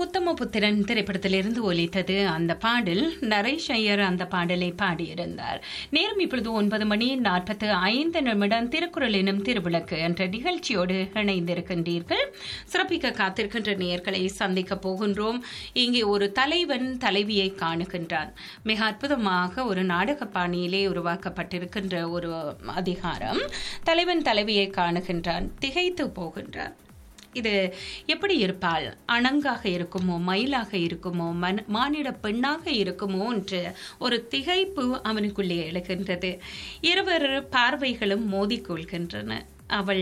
உத்தம புத்திரன் திரைப்படத்திலிருந்து ஒலித்தது அந்த பாடல் நரேஷ் ஐயர் அந்த பாடலை பாடியிருந்தார் நேரம் இப்பொழுது ஒன்பது மணி நாற்பத்து ஐந்து நிமிடம் திருக்குறள் எனும் திருவிளக்கு என்ற நிகழ்ச்சியோடு இணைந்திருக்கின்றீர்கள் சிறப்பிக்க காத்திருக்கின்ற நேயர்களை சந்திக்க போகின்றோம் இங்கே ஒரு தலைவன் தலைவியை காணுகின்றான் மிக அற்புதமாக ஒரு நாடக பாணியிலே உருவாக்கப்பட்டிருக்கின்ற ஒரு அதிகாரம் தலைவன் தலைவியை காணுகின்றான் திகைத்து போகின்றான் இது எப்படி இருப்பாள் அணங்காக இருக்குமோ மயிலாக இருக்குமோ மன் மானிட பெண்ணாக இருக்குமோ என்று ஒரு திகைப்பு அவனுக்குள்ளே எழுகின்றது இருவர் பார்வைகளும் மோதிக்கொள்கின்றன அவள்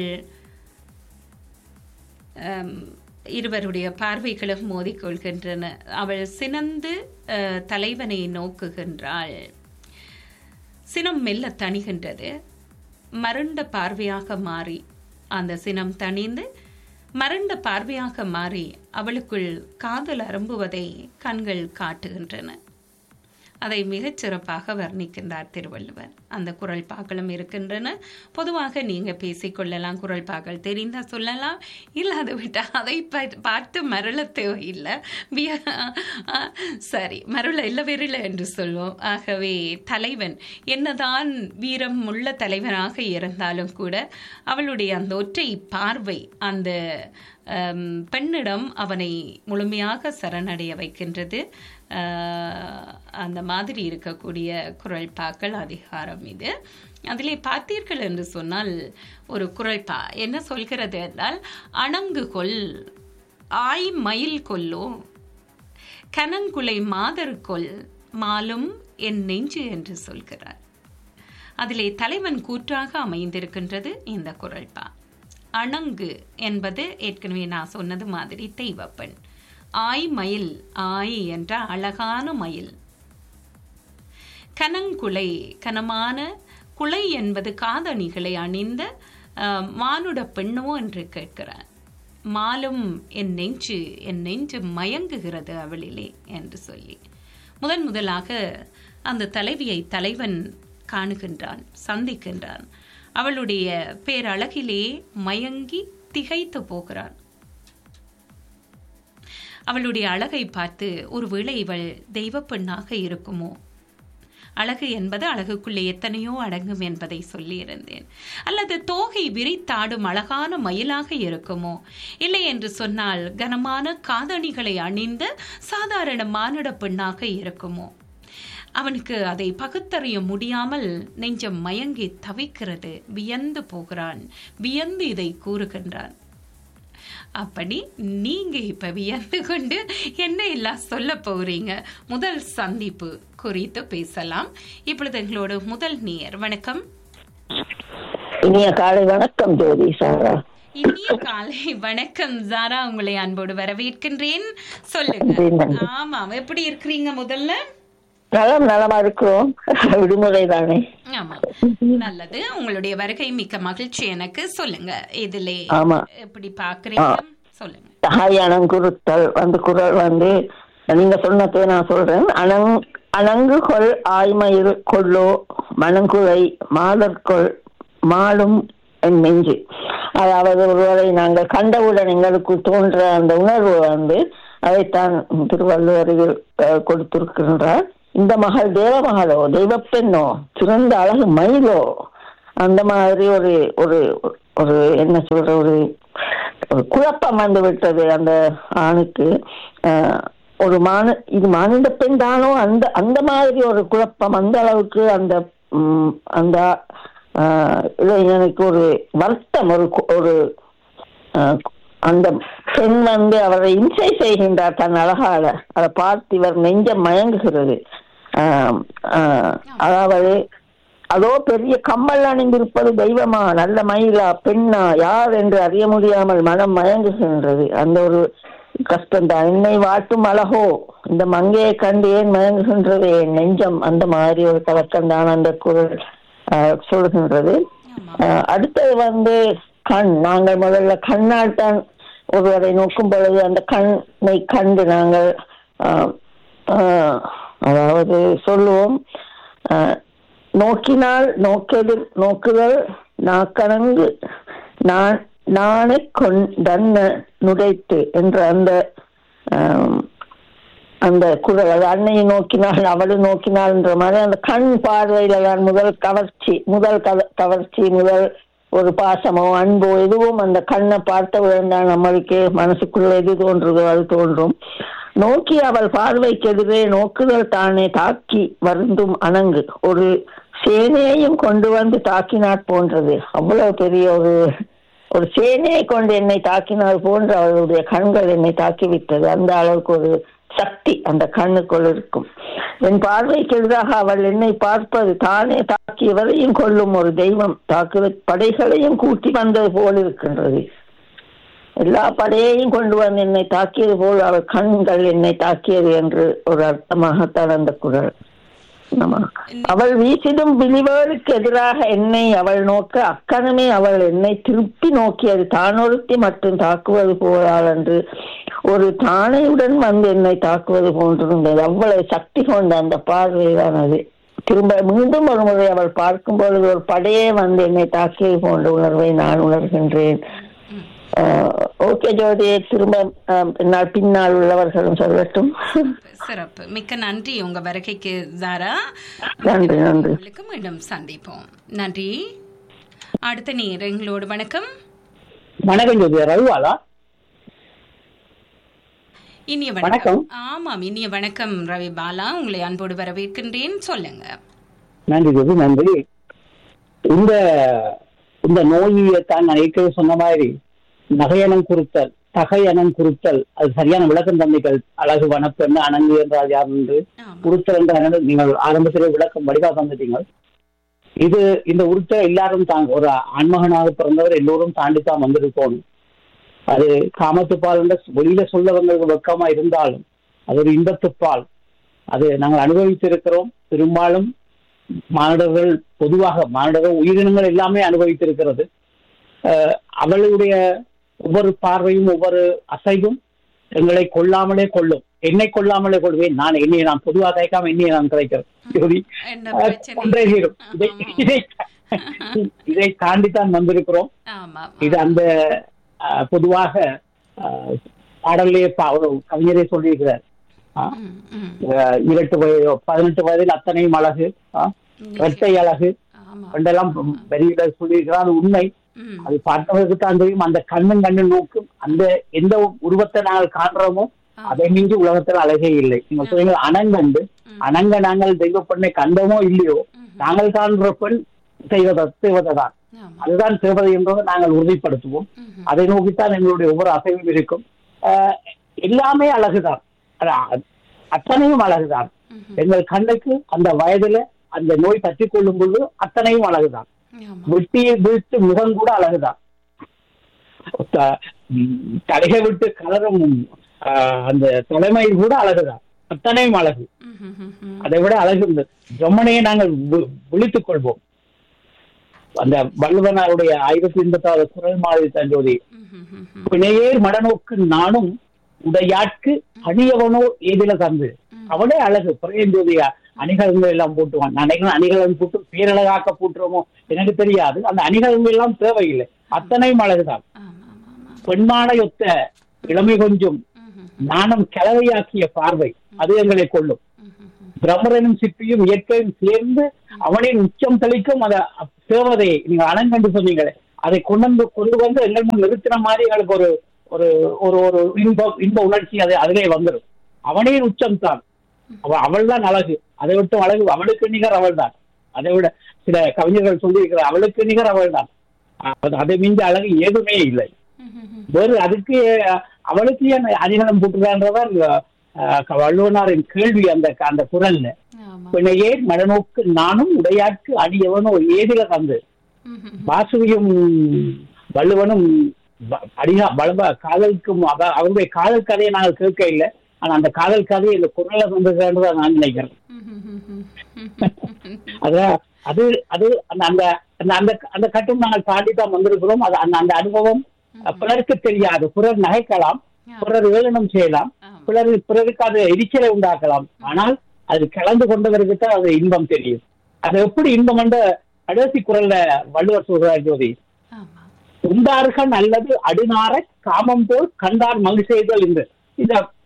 ஆம், இருவருடைய பார்வைகளும் மோதிக்கொள்கின்றன அவள் சினந்து அஹ், தலைவனை நோக்குகின்றாள் சினம் மெல்ல தணிகின்றது மருண்ட பார்வையாக மாறி அந்த சினம் தணிந்து மருண்ட பார்வையாக மாறி அவளுக்குள் காதல் அரும்புவதை கண்கள் காட்டுகின்றன அதை மிகச் சிறப்பாக வர்ணிக்கின்றார் திருவள்ளுவர் அந்த குரல் பாக்களும் இருக்கின்றன பொதுவாக நீங்க பேசிக்கொள்ளலாம் குரல் பாக்கள் தெரிந்தா சொல்லலாம் இல்லாது விட்டால் அதை பா- பார்த்து மருள தேவையில்லை விய- ஆ, சரி மருள இல்ல விரல என்று சொல்வோம் ஆகவே தலைவன் என்னதான் வீரம் உள்ள தலைவனாக இருந்தாலும் கூட அவளுடைய அந்த ஒற்றை பார்வை அந்த ஆம், பெண்ணிடம் அவனை முழுமையாக சரணடைய வைக்கின்றது ஆஹ், அந்த மாதிரி இருக்கக்கூடிய குரல் பாக்கள் அதிகாரம் இது அதிலே பார்த்தீர்கள் என்று சொன்னால் ஒரு குரல் பா என்ன சொல்கிறது என்றால் அணங்கு கொல் ஆய் மயில் கொல்லோ கனங்குலை மாதர் கொல் மாலும் என் நெஞ்சு என்று சொல்கிறார் அதிலே தலைவன் கூற்றாக அமைந்திருக்கின்றது இந்த குரல்பா அணங்கு என்பது ஏற்கனவே நான் சொன்னது மாதிரி தெய்வப்பெண் ஆய் மயில் ஆய் என்ற அழகான மயில் கனங்குலை கனமான குலை என்பது காதணிகளை அணிந்த அஹ், மானுட பெண்ணோ என்று கேட்கிறார் மாலும் என் நெஞ்சு என் நெஞ்சு மயங்குகிறது அவளிலே என்று சொல்லி முதன் முதலாக அந்த தலைவியை தலைவன் காணுகின்றான் சந்திக்கின்றான் அவளுடைய பேரழகிலே மயங்கி திகைத்து போகிறான் அவளுடைய அழகை பார்த்து ஒருவேளை இவள் தெய்வப் பெண்ணாக இருக்குமோ அழகு என்பது அழகுக்குள்ளே எத்தனையோ அடங்கும் என்பதை சொல்லியிருந்தேன் அல்லது தோகை விரித்தாடும் அழகான மயிலாக இருக்குமோ இல்லை என்று சொன்னால் கனமான காதணிகளை அணிந்த சாதாரண மானுட பெண்ணாக இருக்குமோ அவனுக்கு அதை பகுத்தறிய முடியாமல் நெஞ்சம் மயங்கி தவிக்கிறது வியந்து போகிறான் வியந்து இதை கூறுகின்றான் அப்படி நீங்க இப்ப வியந்து கொண்டு என்ன எல்லாம் சொல்ல போறீங்க முதல் சந்திப்பு குறித்து பேசலாம் இப்பொழுது எங்களோட முதல் நேர் வணக்கம் இனிய காலை வணக்கம் ஜோதி சாரா இனிய காலை வணக்கம் ஜாரா உங்களை அன்போடு வரவேற்கின்றேன் சொல்லுங்க நன்றி, நன்றி. ஆமாம் எப்படி இருக்கிறீங்க முதல்ல நலம் நலமா இருக்கிறோம் விடுமுறை தானே ஆமா நல்லது உங்களுடைய வருகை மிக்க மகிழ்ச்சி எனக்கு சொல்லுங்க இதிலே ஆமா எப்படி பாக்குறீங்க சொல்லுங்க தாய் அணங்குறுத்தல் வந்து குரல் வந்து நீங்க சொன்னதே நான் சொல்றேன் அணங் அணங்கு கொள் ஆய்மயிர் கொள்ளோ மணங்குலை மாதற்கொள் மாலும் என் நெஞ்சு அதாவது ஒருவரை நாங்கள் கண்டவுடன் எங்களுக்கு தோன்ற அந்த உணர்வு வந்து அதைத்தான் திருவள்ளுவரில் அஹ், கொடுத்திருக்கின்றார் இந்த மகள் தேவமகளோ தெய்வப்பெண்ணோ சிறந்த அழகு மயிலோ அந்த மாதிரி ஒரு ஒரு ஒரு என்ன சொல்ற ஒரு ஒரு குழப்பம் வந்து விட்டது அந்த ஆணுக்கு அஹ், ஒரு மான இது மானிட பெண் தானோ அந்த அந்த மாதிரி ஒரு குழப்பம் அந்த அளவுக்கு அந்த ம், அந்த ஆஹ், இளைஞனுக்கு ஒரு வருத்தம் ஒரு கு- ஒரு ஆஹ், அந்த பெண் வந்து அவரை இம்சை செய்கின்றார் தன் அழகால அதை பார்த்து இவர் நெஞ்சம் மயங்குகிறது ஆஹ், ஆஹ், அதாவது அதோ பெரிய கம்மல் அணிந்திருப்பது தெய்வமா நல்ல மயிலா பெண்ணா யார் என்று அறிய முடியாமல் மனம் மயங்குகின்றது அந்த ஒரு கஷ்டம்தான் என்னை வாட்டும் அழகோ இந்த மங்கையை கண்டு ஏன் மயங்குகின்றது என் நெஞ்சம் அந்த மாதிரி ஒரு கலக்கம் தான் அந்த குரல் ஆஹ், சொல்கின்றது ஆமா ஆஹ், அடுத்தது வந்து கண் நாங்கள் முதல்ல கண்ணால் தான் ஒருவரை நோக்கும் பொழுது அந்த கண்ணை கண்டு நாங்கள் ஆஹ், ஆஹ், அதாவது சொல்லுவோம் ஆஹ், நோக்கினால் நோக்கெதிர் நோக்குதல் நாக்கணங்கு நான் நானே கொண்டன்ன நுடைத்து என்ற அந்த ஆம், அந்த குரல் அது அன்னையை நோக்கினாள் அவளை நோக்கினாள்ன்ற மாதிரி அந்த கண் பார்வையில தான் முதல் கவர்ச்சி முதல் கவ- கவர்ச்சி முதல் ஒரு பாசமோ அன்போ எதுவும் அந்த கண்ணை பார்த்தவுடன் தான் நம்மளுக்கு மனசுக்குள்ள எது தோன்றுதோ அது தோன்றும் நோக்கி அவள் பார்வைக்கு எதிரே நோக்குதல் தானே தாக்கி வருந்தும் அணங்கு ஒரு சேனையையும் கொண்டு வந்து தாக்கினாற் போன்றது அவ்வளவு பெரிய ஒரு ஒரு சேனையை கொண்டு என்னை தாக்கினால் போன்று அவளுடைய கண்கள் என்னை தாக்கிவிட்டது அந்த அளவுக்கு ஒரு சக்தி அந்த கண்ணுக்குள் இருக்கும் என் பார்வைக்கு எதிராக அவள் என்னை பார்ப்பது தானே தாக்கியவரையும் கொள்ளும் ஒரு தெய்வம் தாக்குத படைகளையும் கூட்டி வந்தது போல் இருக்கின்றது எல்லா படையையும் கொண்டு வந்து என்னை தாக்கியது போல் அவள் கண்கள் என்னை தாக்கியது என்று ஒரு அர்த்தமாகத்தான் அந்த குரல் ஆமா. அவள் வீசிடும் விழிவேலுக்கு எதிராக என்னை அவள் நோக்க அக்கணமே அவள் என்னை திருப்பி நோக்கியது தானொருத்தி மட்டும் தாக்குவது போலாள் என்று ஒரு தானையுடன் வந்து என்னை தாக்குவது போன்றிருந்தது அவ்வளவு சக்தி கொண்ட அந்த பார்வைதான் அது திரும்ப மீண்டும் ஒரு முறை அவள் பார்க்கும் பொழுது ஒரு படையே வந்து என்னை தாக்கியது போன்ற உணர்வை நான் உணர்கின்றேன் ஓகே ஜோதி திரும்ப ஆஹ், பின்னால் பின்னால் உள்ளவர்களும் சொல்லட்டும் சிறப்பு மிக்க நன்றி உங்க வருகைக்கு தாரா நன்றி நன்றி உங்களுக்கு மீண்டும் சந்திப்போம் நன்றி அடுத்த நீர் எங்களோடு வணக்கம் வணக்கம் ஜோதி ரவிவாலா இனிய வணக்கம். வணக்கம் ஆமாம் இனிய வணக்கம் ரவி பாலா உங்களை அன்போடு வரவேற்கின்றேன் சொல்லுங்க நன்றி ஜோதி நன்றி இந்த இந்த நோயை தான் நான் ஏற்கனவே சொன்ன மாதிரி நகையனம் குறித்தல் தகையனம் குறித்தல் அது சரியான விளக்கம் தந்தைகள் அழகு வனப்பெண்ணு அணங்கு என்றால் யார் என்று ஆமா உறுத்தல் என்ற நீங்கள் ஆரம்பத்திலே விளக்கம் வடிவா தந்துட்டீங்க இது இந்த உறுத்த எல்லாரும் தான் ஒரு ஆண்மகனாக பிறந்தவர் எல்லோரும் தாண்டித்தான் வந்திருக்கணும் அது காமத்துப்பால் என்ற வெளியில சொல்லவங்களுக்கு வெக்கமா இருந்தாலும் அது ஒரு இன்பத்துப்பால் அது நாங்கள் அனுபவித்திருக்கிறோம் பெரும்பாலும் மானிடர்கள் பொதுவாக மானிடர்கள் உயிரினங்கள் எல்லாமே அனுபவித்திருக்கிறது அஹ் அவளுடைய ஒவ்வொரு பார்வையும் ஒவ்வொரு அசைவும் எங்களை கொல்லாமலே கொள்ளும் என்னை கொல்லாமலே கொள்வேன் நான் என்னை நான் பொதுவாக கைக்காம என்னையை நான் கிடைக்கிறேன் ஜோதி, என்ன அஹ், பிரச்சனை ஒன்றே தீரும். இதை இதை இதை தாண்டித்தான் வந்திருக்கிறோம் ஆமா இது அந்த அஹ், பொதுவாக அஹ், பாடல்லே பா- ஒரு கவிஞரே சொல்லியிருக்கிறார் ஆ? ம், ம். அஹ், இரட்டு வயது பதினெட்டு வயதில் அத்தனையும் அழகு ஆ? இரட்டை அழகு ஆமா என்றெல்லாம் வெளியில சொல்லியிருக்கிறார் அது உண்மை ம், அது பார்த்தவருக்கு தான் தெரியும் அந்த கண்ணும் கண்ணும் நோக்கும் அந்த எந்த உருவத்தை நாங்கள் காண்றோமோ அதை மிஞ்சி உலகத்துல அழகே இல்லை நீங்க சொல்றீங்க அனங்கண்டு அனங்க நாங்கள் தெய்வ பெண்ணை கண்டோமோ இல்லையோ நாங்கள் காண்ற பெண் தெய்வத தேவதை தான் ஆமா அதுதான் தேவதை என்பதை நாங்கள் உறுதிப்படுத்துவோம் ம்ஹும். அதை நோக்கித்தான் எங்களுடைய ஒவ்வொரு அசைவும் இருக்கும் ஆஹ் எல்லாமே அழகுதான் அது அ- அத்தனையும் அழகுதான் ம்ஹும். எங்கள் கண்ணுக்கு அந்த வயதுல அந்த நோய் பற்றி கொள்ளும் பொழுது அத்தனையும் அழகுதான் ஆமா வெட்டியை வீழ்த்து முகம் கூட அழகுதான் த- ம், தலையை விட்டு கலரும் ஆஹ், அந்த தலைமை கூட அழகுதான் அத்தனையும் அழகு ம்ஹும், ம்ஹும். அதை விட அழகு இந்த ஜொம்மனையை நாங்கள் வி- விழித்துக் கொள்வோம் அந்த வள்ளுவனாருடைய ஆயிரத்தி எண்பத்தாவது குரல் மாதிரி தஞ்சோதி ம்ஹும், ம்ஹும். பிணையேர் மடநோக்கு நானும் உடையாட்கு அணியவனோ ஏதில தந்து அவனே அழகு பிரேஞ்சோதிய அணிகலன்கள் எல்லாம் போட்டுவான் நான் நினைக்கிறேன் அணிகலன் போட்டு பேரழகாக்க போட்டுருமோ எனக்கு தெரியாது அந்த அணிகலன்கள் எல்லாம் தேவையில்லை அத்தனையும் அழகுதான் ஆமா ஆமா ஆமா பெண்மானையொத்த இளமை கொஞ்சம் ம்ஹும், நானும் கிளவையாக்கிய பார்வை அது எங்களை கொள்ளும் ம்ஹும், ம்ஹும். பிரம்மரனும் சிற்பியும் இயற்கையும் சேர்ந்து அவனின் உச்சம் தெளிக்கும் அந்த தேவதையை நீங்க அனங்கண்டு சொன்னீங்களே அதை கொண்டு வந்து கொண்டு வந்து எங்கள் முன் நிறுத்தின மாதிரி எங்களுக்கு ஒரு ஒரு ஒரு ஒரு இன்பம் இன்ப உணர்ச்சி அது அதிலே வந்துடும் அவனின் உச்சம் தான் அவ அவள் தான் அழகு அதை விட்டு அழகு அவளுக்கு நிகர் அவள் தான் அதை விட சில கவிஞர்கள் சொல்லியிருக்கிற அவளுக்கு நிகர் அவள் தான் அதை மிஞ்ச அழகு ஏதுமே இல்லை ம்ஹும், ம்ஹும். வேறு அதுக்கு அஹ், அவளுக்கு ஏன் அணிகலம் போட்டுதான்றதான் வள்ளுவனாரின் கேள்வி அந்த அந்த குரல்ல ஆமா பிணையே மனநோக்கு நானும் உடையாட்கு அடியவனோ ஏதில தந்து ம்ஹும், வாசுகியும் வள்ளுவனும் ப- அடியா வளவ காதலுக்கும் அவ- அவருடைய காதல் கதையை நாங்கள் கேட்க இல்லை ஆனா அந்த காதல் கதையை இந்த குரலை தந்ததுன்றதை நான் நினைக்கிறேன் ம்ஹும், ம்ஹும். அதான் அது அது அந்த அந்த அந்த அந்த அந்த கட்டம் நாங்கள் தாண்டி தான் வந்திருக்கிறோம் அது அந்த அந்த அனுபவம் பிறருக்கு தெரியாது பிறர் நகைக்கலாம் பிறர் ஏளனம் செய்யலாம் ஆமா. பிறர் பிறருக்கு அது எரிச்சலை உண்டாக்கலாம் ஆனால் அது கலந்து கொண்டவருக்கு தான் அது இன்பம் தெரியும் அது எப்படி இன்பம் என்ற கடைசி குரல்ல வள்ளுவர் சொல்றார் ஜோதி ஆமா உண்டார்கள் அல்லது அடுநார காமம் போல் கண்டார் மகிழ்ச்சிகள் என்று இந்த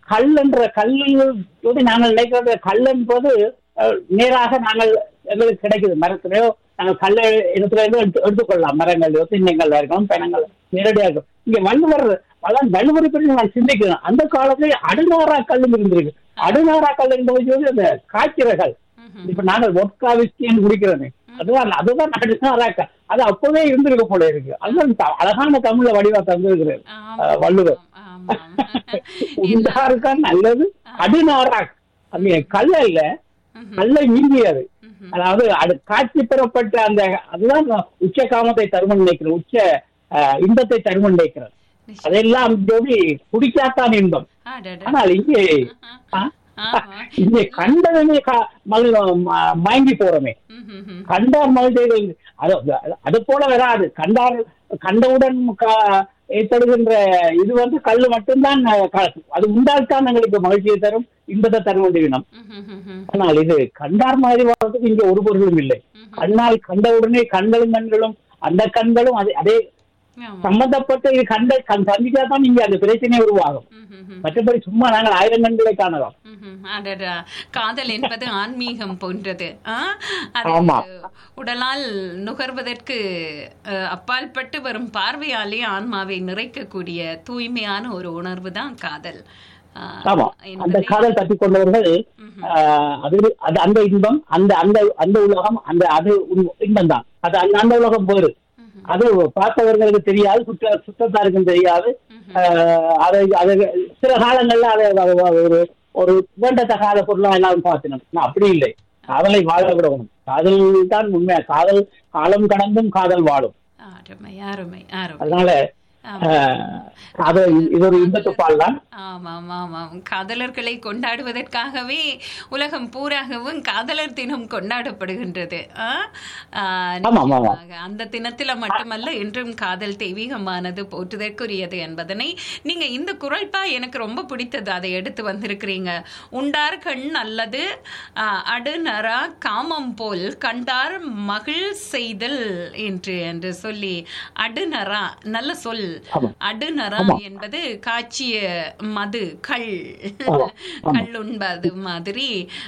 கல் என்ற கல்லில் நாங்கள் நினைக்கிறது கல் என்பது அஹ், நேராக நாங்கள் எங்களுக்கு கிடைக்குது மரத்திலேயோ நாங்கள் கல்லை இடத்துல இருந்து எடுத்து எடுத்துக்கொள்ளலாம் மரங்கள் திண்ணங்கள் இருக்கலாம் பணங்கள் நேரடியாக இருக்கும் இங்க வள்ளுவர் அதான் வள்ளுவரை பற்றி நான் சிந்திக்கிறேன் அந்த காலத்துல அடுநாரா கல்லும் இருந்திருக்கு அடுநாரா கல் என்பது வந்து அந்த காய்ச்சிறகள் ம்ஹும். இப்ப நாங்கள் ஒட்கா விஸ்கின்னு குடிக்கிறோமே அதுதான் அதுதான் அடுநாரா கல் அது அப்பவே இருந்திருக்க போல இருக்கு அதுதான் த- அழகான தமிழ்ல வடிவா தந்திருக்கிறார் ஆமாம், அஹ், வள்ளுவர் ஆமாம். உண்டாருக்கா நல்லது அடுநாரா அது கல் அல்ல ம்ஹும். கல்லை மீறியது ம்ஹும். அதாவது அது காட்சி பெறப்பட்ட அந்த அதுதான் உச்ச காமத்தை தருமன் நினைக்கிறேன் உச்ச அஹ், இன்பத்தை தருமன் நினைக்கிறேன் அதெல்லாம் ஜோடி குடிக்காத்தான் இன்பம் அடடா. ஆனால் இங்கே ஆ? ஆமா. இங்கே கண்டவனே கா- மகிழ் ம- மயங்கி போறோமே ம்ஹும். கண்டார் மகிழ்ச்சி அது அது போல வராது கண்டார் கண்டவுடன் க- ஏற்படுகின்ற இது வந்து கல்லு மட்டும்தான் அஹ், க- அது உண்டால்தான் எங்களுக்கு மகிழ்ச்சியை தரும் இன்பத்தை தரும் என்று இனம் ம்ஹும். ஆனால் இது கண்டார் மாதிரி வாழ்றதுக்கு இங்க ஒரு பொருளும் இல்லை கண்ணால் கண்டவுடனே கண்களும் கண்களும் அந்த கண்களும் அது அதே ஆமா. சம்பந்தப்பட்ட இது கண்ட கண் சந்திச்சா தான் இங்க அந்த பிரச்சனை உருவாகும் ம்ஹும். மற்றபடி சும்மா நாங்கள் ஆயிரம் கண்களை காணலாம் ம்ஹும். அடடா. காதல் என்பது ஆன்மீகம் போன்றது ஆ? அது ஆமா. உடலால் நுகர்வதற்கு அஹ், அப்பால் பட்டு வரும் பார்வையாலே ஆன்மாவை நிறைக்கக்கூடிய தூய்மையான ஒரு உணர்வு தான் காதல் ஆ, ஆமா அந்த என்பதை- காதல் தட்டி கொண்டவர்கள் ஆஹ், அது அது அந்த இன்பம் அந்த அந்த அந்த உலகம் அந்த அது இன்பம் தான் அது அந்த அந்த உலகம் வேறு அது பார்த்தவர்களுக்கு தெரியாது சுற்ற சுற்றத்தாருக்கும் தெரியாது ஆஹ், அதை அதை சில காலங்கள்ல அதை அதை ஒரு ஒரு வேண்டத்தகாத பொருளா எல்லாரும் பார்த்தினோம் ஆனா, அப்படி இல்லை காதலை வாழ விடணும் காதல் தான் உண்மை காதல் காலம் கடந்தும் காதல் வாழும் அருமை அருமை அருமை அதனால ஆஹ், காதல் இது ஒரு இன்பத்து பால் தான் ஆமாம் ஆமாம் காதலர்களை கொண்டாடுவதற்காகவே உலகம் பூராகவும் காதலர் தினம் கொண்டாடப்படுகின்றது ஆ? ஆ, ஆமாம், ஆமாம். நிச்சயமாக. அந்த தினத்துல மட்டுமல்ல என்றும் காதல் தெய்வீகமானது போற்றுதற்குரியது என்பதனை நீங்க இந்த குரல்பா எனக்கு ரொம்ப பிடித்தது அதை எடுத்து வந்திருக்கிறீங்க உண்டார் கண் அல்லது ஆ, அடுநரா காமம் போல் கண்டார் மகிழ் செய்தல் என்று என்று சொல்லி அடுநரா நல்ல சொல் ஆமாம். அடுநரா என்பது காய்ச்சிய மது கள் ஆமா, ஆமா. கள் உண்பது மாதிரி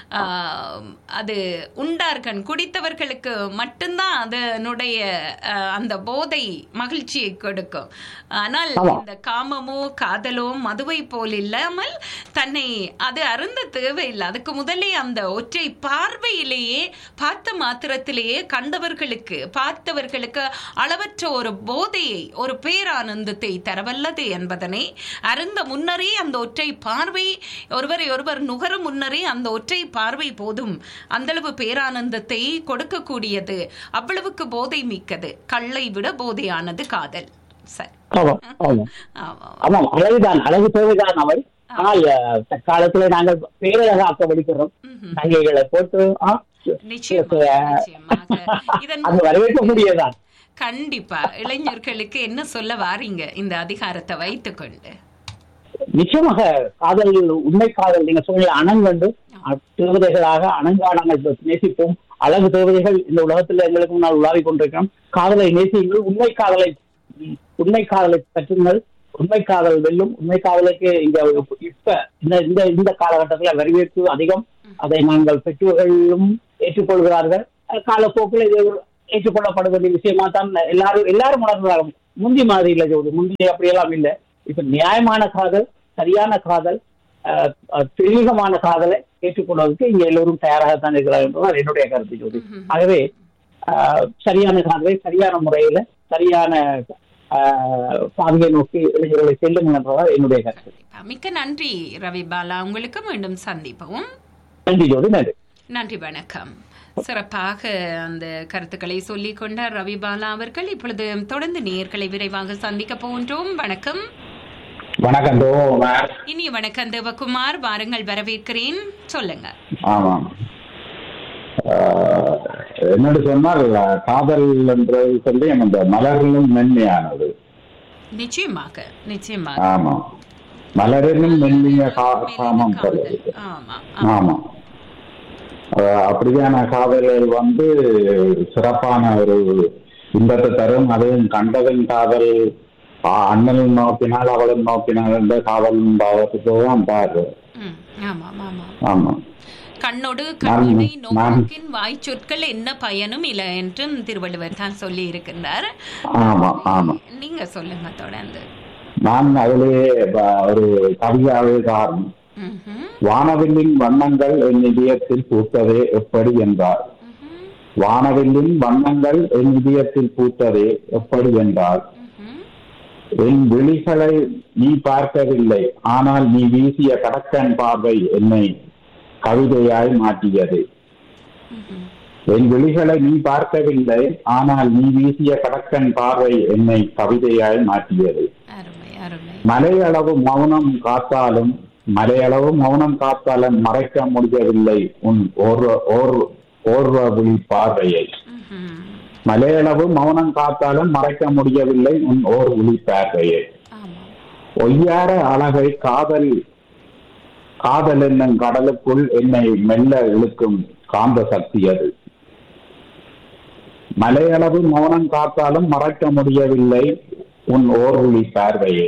ஆம், அது உண்டார்கண் குடித்தவர்களுக்கு மட்டும்தான் அதனுடைய ஆஹ், அந்த போதை மகிழ்ச்சியை கொடுக்கும் ஆனால் ஆமா. இந்த காமமோ காதலோ மதுவை போல் இல்லாமல் தன்னை அது அருந்த தேவையில்லை அதுக்கு முதலே அந்த ஒற்றை பார்வையிலேயே பார்த்த மாத்திரத்திலேயே கண்டவர்களுக்கு பார்த்தவர்களுக்கு அளவற்ற ஒரு போதையை ஒரு பேரானந்தத்தை தரவல்லது என்பதனை அருந்த முன்னரே அந்த ஒற்றை பார்வை ஒருவரை ஒருவர் நுகரும் முன்னரே அந்த ஒற்றை பார்வை போதும் அந்தளவு பேரானந்தத்தை கொடுக்கக்கூடியது அவ்வளவுக்கு போதை மிக்கது கல்லை விட போதையானது காதல் சரி ஆமாம் ஆமாம் ஆமா ஆமாம் அழகுதான் அழகு தேவைதான் அவள் ஆனால் அஹ், தற்காலத்துல நாங்கள் பேரழகாக்க படிக்கிறோம் ம்ஹும். நங்கைகளை போட்டு ஆ, நிச்சயமாக நிச்சயமாக இதன் அது வரவேற்கக்கூடியதான் கண்டிப்பா இளைஞர்களுக்கு என்ன சொல்ல வாரீங்க இந்த அதிகாரத்தை வைத்துக்கொண்டு நிச்சயமாக காதல் உண்மை காதல் நீங்க சொன்ன அணங்கண்டு தேவதைகளாக அணங்கா நாங்கள் நேசிப்போம் அழகு தேவதைகள் இந்த உலகத்துல எங்களுக்கு முன்னால் உலாவிக் கொண்டிருக்கிறோம் காதலை நேசியுங்கள் உண்மை காதலை உம், உண்மை காதலை பற்றுங்கள் உண்மை காதல் வெல்லும் உண்மை காதலுக்கு இங்க இப்ப இந்த இந்த இந்த காலகட்டத்தில் வரவேற்பு அதிகம் அதை நாங்கள் பெற்றோர்களும் ஏற்றுக்கொள்கிறார்கள் அஹ் காலப்போக்கில் இது ஒரு ஏற்றுக்கொள்ளப்பட வேண்டிய விஷயமா தான் எல்லாரும் எல்லாரும் உணர்ந்தாங்க முந்தி மாதிரி இல்லை ஜோதி முந்தி அப்படியெல்லாம் இல்லை இப்ப நியாயமான காதல் சரியான காதல் அஹ், அஹ், தெளிவமான காதலை ஏற்றுக்கொள்வதற்கு இங்க எல்லோரும் தயாராகத்தான் இருக்கிறார் என்பதுதான் என்னுடைய கருத்து ஜோதி ஆகவே அஹ், சரியான காதலை சரியான முறையில சரியான அஹ், பாதையை நோக்கி இளைஞர்களை செல்லும் என்றதான் என்னுடைய கருத்து மிக்க நன்றி ரவி பாலா உங்களுக்கு மீண்டும் சந்திப்போம் நன்றி ஜோதி நன்றி நன்றி வணக்கம் சிறப்பாக அந்த கருத்துக்களை சொல்லிக் கொண்டார் ரவி பாலா அவர்கள் இப்பொழுது தொடர்ந்து நேயர்களை விரைவாக சந்திக்க போன்றோம் வணக்கம் வணக்கம் தோமார் இனிய வணக்கம் தேவகுமார் வாருங்கள் வரவேற்கிறேன் சொல்லுங்க ஆமாம் ஆஹ், என்னன்னு சொன்னால் காதல் என்றது சொல்லி அந்த மலர்களும் மென்மையானது நிச்சயமாக நிச்சயமாக ஆமா மலரினும் மென்மைய கா- காமம் சொல்லுது ஆமா ஆமா ஆஹ், அப்படியான காதல்கள் வந்து சிறப்பான ஒரு இன்பத்தை தரும் அதுவும் கண்டவன் காதல் ஆ, அண்ணனும் நோக்கினால் அவளும் நோக்கினால் என்ற காதலும் பாவத்துக்கு தான் பாரு ம், ஆமாம் ஆமாம் ஆமா கண்ணோடு நான் கண்ணினை நான் நோக்கின் வாய் சொற்கள் என்ன பயனும் இல்லை என்றும் திருவள்ளுவர் தான் சொல்லி இருக்கின்றார் ஆமா ஆமா நீங்க சொல்லுங்க தொடர்ந்து நான் அதிலே ப- ஒரு கவியாவே காரணம் ம்ஹும், வானவில்லின் வண்ணங்கள் என் இதயத்தில் பூத்ததே எப்படி என்றார் ம்ஹும், வானவில்லின் வண்ணங்கள் என் இதயத்தில் பூத்ததே எப்படி என்றார் ம்ஹும். என் விழிகளை நீ பார்க்கவில்லை ஆனால் நீ வீசிய கடக்கன் பார்வை என்னை கவிதையாய் மாற்றியது ம்ஹும். என் விழிகளை நீ பார்க்கவில்லை ஆனால் நீ வீசிய கடக்கன் பார்வை என்னை கவிதையாய் மாற்றியது அருமை அருமை மலையளவு மௌனம் காத்தாலும் மலையளவு மௌனம் காத்தாலும் மறைக்க முடியவில்லை உன் ஓர்வ ஓர் ஓர்வ விழி பார்வையை ம்ஹும். மலையளவு மௌனம் காத்தாலும் மறைக்க முடியவில்லை உன் ஓர் விழி பார்வையை ஆமாம் ஒய்யார அழகை காதல் காதல் என்னும் கடலுக்குள் என்னை மெல்ல இழுக்கும் காந்த சக்தி அது மலையளவு மௌனம் காத்தாலும் மறைக்க முடியவில்லை உன் ஓர்வுளி பார்வையை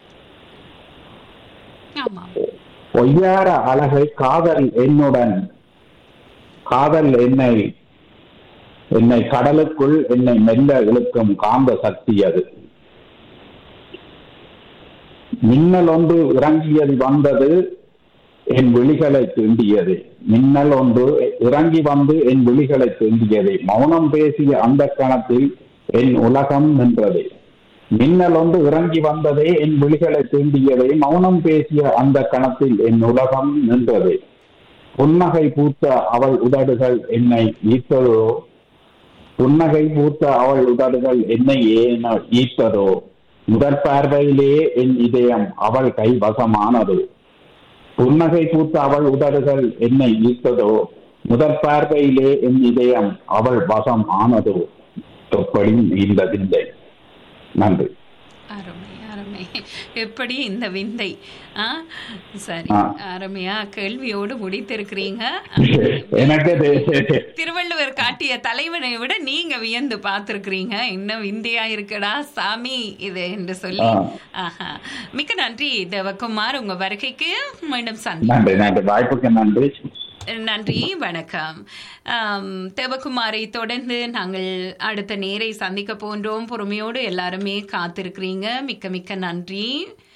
ஆமாம் ஒய்யார அழகை காதல் என்னுடன் காதல் என்னை என்னை கடலுக்குள் என்னை மெல்ல இழுக்கும் காந்த சக்தி அது மின்னல் ஒன்று இறங்கியது வந்தது என் விழிகளை தீண்டியது மின்னல் ஒன்று இறங்கி வந்து என் விழிகளை தீண்டியது மௌனம் பேசிய அந்த கணத்தில் என் உலகம் நின்றது மின்னல் ஒன்று இறங்கி வந்ததே என் விழிகளை தீண்டியதே மௌனம் பேசிய அந்த கணத்தில் என் உலகம் நின்றது புன்னகை பூத்த அவள் உதடுகள் என்னை ஈர்த்ததோ புன்னகை பூத்த அவள் உதடுகள் என்னை ஏன ஈர்த்ததோ முதற் பார்வையிலே என் இதயம் அவள் கைவசமானது புன்னகை பூத்த அவள் உதடுகள் என்னை ஈர்த்ததோ முதற் பார்வையிலே என் இதயம் அவள் வசம் ஆனதோ எப்படி இந்த விந்தை நன்றி அருமை அருமை எப்படி இந்த விந்தை ஆ சரி ஆ. அருமையா கேள்வியோடு முடித்திருக்கிறீங்க எனக்கு இது- திருவள்ளுவர் காட்டிய தலைவனை விட நீங்க வியந்து பார்த்திருக்கிறீங்க இன்னும் விந்தையா இருக்கடா சாமி இது என்று சொல்லி ஆ. ஆஹா மிக்க நன்றி தேவகுமார் உங்க வருகைக்கு மீண்டும் சந்தி நன்றி நன்றி வாய்ப்புக்கு நன்றி நன்றி வணக்கம் ஆம், தேவகுமாரை தொடர்ந்து நாங்கள் அடுத்த நேரை சந்திக்க போன்றோம் பொறுமையோடு எல்லாருமே காத்திருக்கிறீங்க மிக்க மிக்க நன்றி